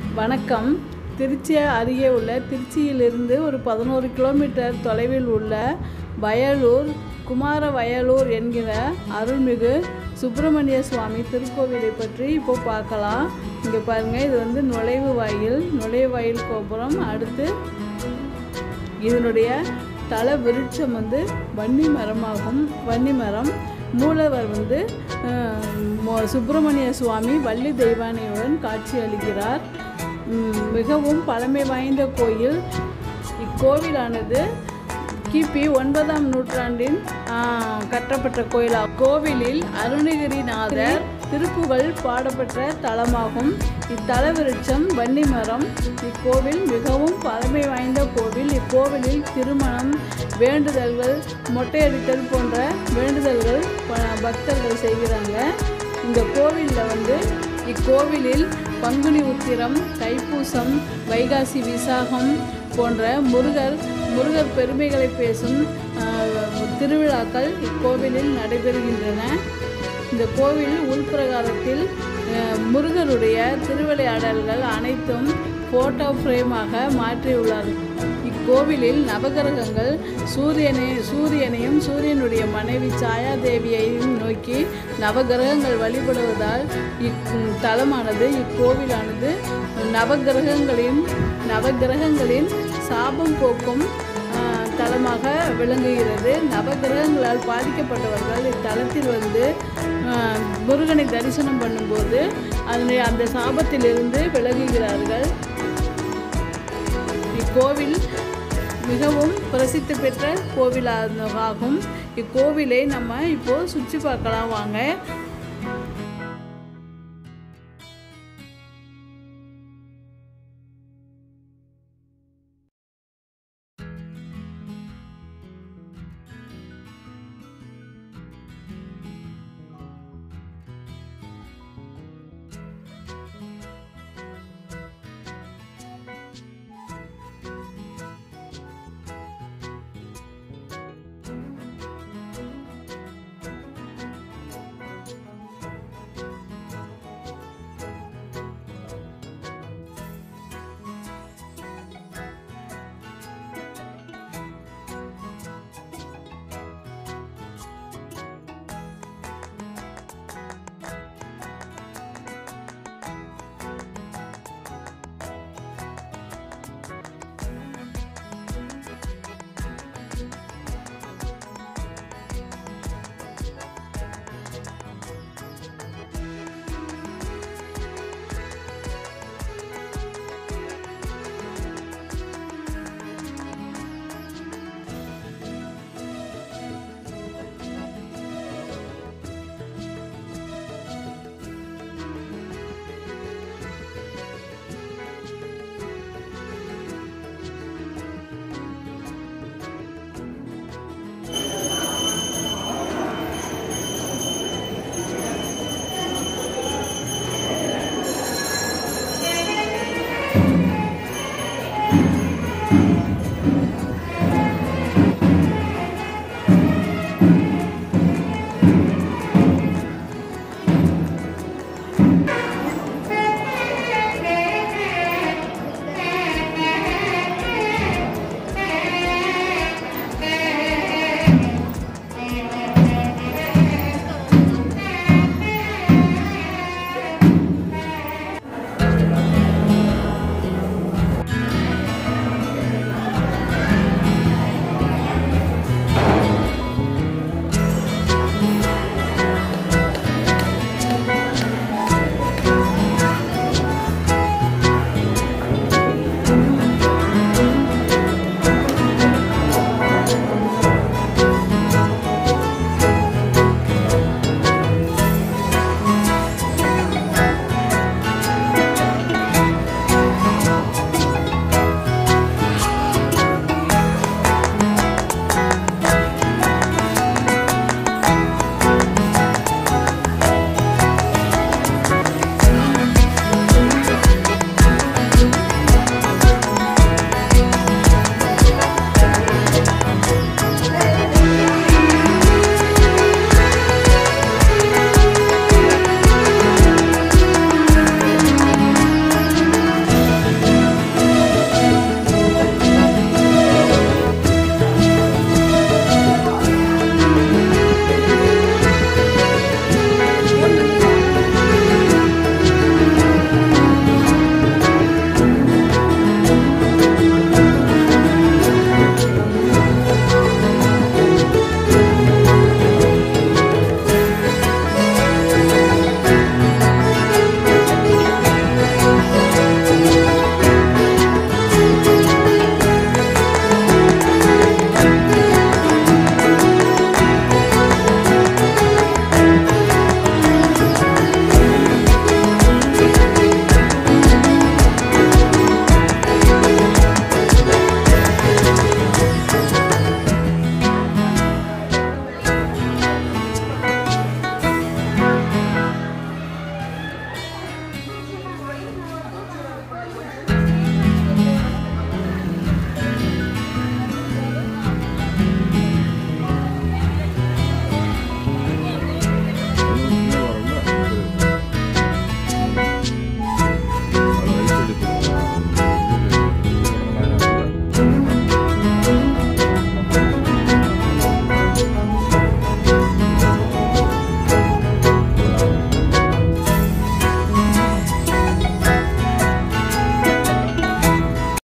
வணக்கம் திருச்சி அருகே உள்ள திருச்சியிலிருந்து ஒரு பதினோரு கிலோமீட்டர் தொலைவில் உள்ள வயலூர் குமார வயலூர் என்கிற அருள்மிகு சுப்பிரமணிய சுவாமி திருக்கோவிலை பற்றி இப்போ பார்க்கலாம் இங்கே பாருங்கள் இது வந்து நுழைவு வாயில் நுழைவு வாயில் கோபுரம் அடுத்து இதனுடைய தல விருட்சம் வந்து வன்னி மரமாகும் வன்னி மரம் மூலவர் வந்து அஹ், மொ- சுப்பிரமணிய சுவாமி வள்ளி தெய்வானையுடன் காட்சி அளிக்கிறார் உம், மிகவும் பழமை வாய்ந்த கோயில் இக்கோவிலானது கிபி ஒன்பதாம் நூற்றாண்டில் ஆஹ், கட்டப்பட்ட கோயிலாகும் கோவிலில் அருணகிரிநாதர் திருப்புகழ் பாடப்பட்ட தலமாகும் இத்தல விருட்சம் வன்னி மரம் இக்கோவில் மிகவும் பழமை வாய்ந்த கோவில் இக்கோவிலில் திருமணம் வேண்டுதல்கள் மொட்டையடித்தல் போன்ற வேண்டுதல்கள் ப- பக்தர்கள் செய்கிறாங்க இந்த கோவிலில் வந்து இக்கோவிலில் பங்குனி உத்திரம் தைப்பூசம் வைகாசி விசாகம் போன்ற முருகர் முருகர் பெருமைகளை பேசும் ஆஹ், திருவிழாக்கள் இக்கோவிலில் நடைபெறுகின்றன இந்த கோவில் உள்பிரகாரத்தில் அஹ், முருகருடைய திருவிளையாடல்கள் அனைத்தும் ஃபோட்டோ ஃப்ரேமாக மாற்றியுள்ளார் இக்கோவிலில் நவகிரகங்கள் சூரியனை சூரியனையும் சூரியனுடைய மனைவி சாயாதேவியையும் நோக்கி நவகிரகங்கள் வழிபடுவதால் இத்தலமானது இக்கோவிலானது நவகிரகங்களின் நவகிரகங்களின் சாபம் போக்கும் ஆஹ், தலமாக விளங்குகிறது நவகிரகங்களால் பாதிக்கப்பட்டவர்கள் இத்தலத்தில் வந்து ஆஹ், முருகனை தரிசனம் பண்ணும்போது அதனை அந்த சாபத்திலிருந்து விலகுகிறார்கள் இக்கோவில் மிகவும் பிரசித்தி பெற்ற கோவில் ஆகும் இக்கோவிலை நம்ம இப்போ சுற்றி பார்க்கலாம் வாங்க